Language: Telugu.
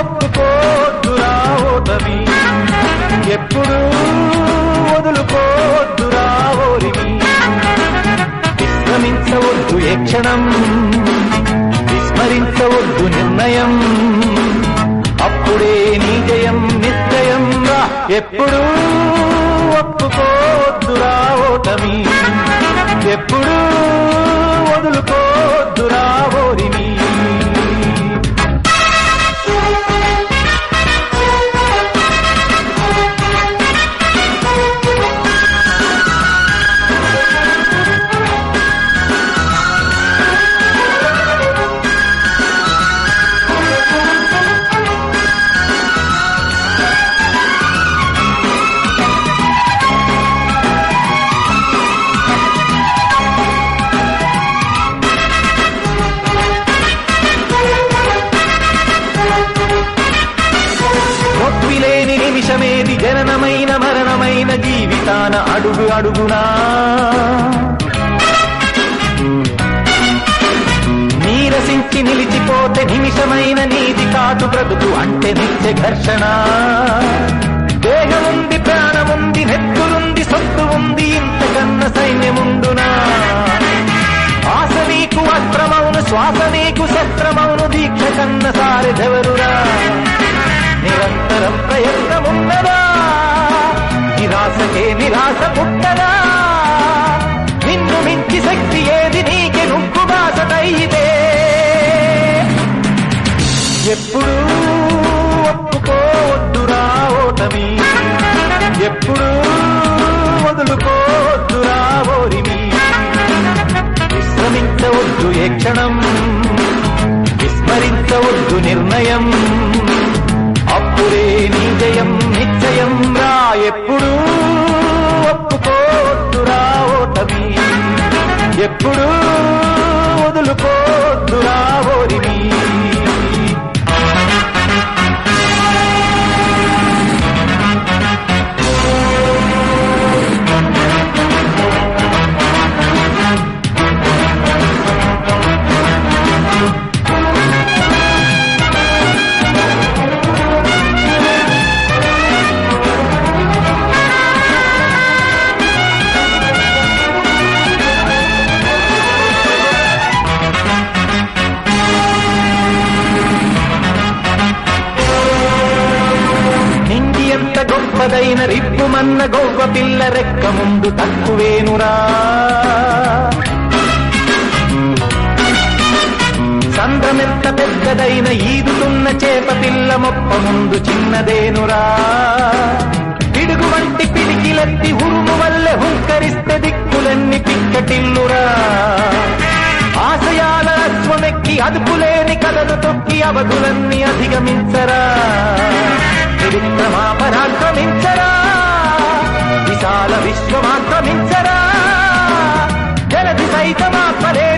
ఒప్పుకోద్దురా ఓటమి ఎప్పుడు వదులుకోద్దురా ఓరిమి విశ్రమించవద్దు ఏ క్షణం విస్మరించవద్దు నిర్ణయం అప్పుడే నీ జయం నిశ్చయం రా ఎప్పుడు ఒప్పుకోద్దురా ఓటమి ఎప్పుడు వదులుకోద్దురా ఓరిమి నొప్పిలేని నిమిషమేది జననమైన మరణమైన జీవితాన అడుగు అడుగునా నీరసించి నిలిచిపోతే నిమిషమైన నీది కాదు బ్రతుకు అంటే నిత్య ఘర్షణ దేహముంది ప్రాణముంది నెత్తులుంది సొత్తు ఉంది ఇంతకన్న సైన్యముండునా ఆశ నీకు అస్త్రమౌను శ్వాస నీకు శస్త్రమౌను దీక్ష కన్న సారెదెవరురా నిరంతరం ప్రయత్నమున్నదా నిరాశకే నిరాశ పుట్టదా నిన్ను మించి శక్తి ఏది నీకి నువ్వు బాసటైతే ఎప్పుడు ఒప్పుకోవద్దురా ఓటమి ఎప్పుడు వదులుకోవద్దురా ఓరిమి విశ్రమించవద్దు ఏ క్షణం విస్మరించవద్దు నిర్ణయం అప్పుడే నీ జయం నిశ్చయం రా ఎప్పుడు ఒప్పుకోద్దురా ఓటమి ఎప్పుడు వదులుకోద్దురా ఓరిమి నింగి ఎంత గొప్పదైన రిప్పుమన్న గొవ్వ పిల్ల రెక్క ముందు తక్కువేనురా సంద్రమెంత పెద్దదైన ఈదుతున్న చేప పిల్ల మొప్ప ముందు చిన్నదేనురా పిడుగు వంటి పిడికిలెత్తి ఉరుము వల్లే హుంకరిస్తే దిక్కులన్నీ పిక్కటిల్లురా ఆశయాల అశ్వమెక్కి అదుపులేని కథను తొక్కి అవధులన్నీ అధిగమించరా త్రివిక్రమాపరాక్రమించరా విశాల విశ్వమాక్రమించరా జలది సైతమాత్మలే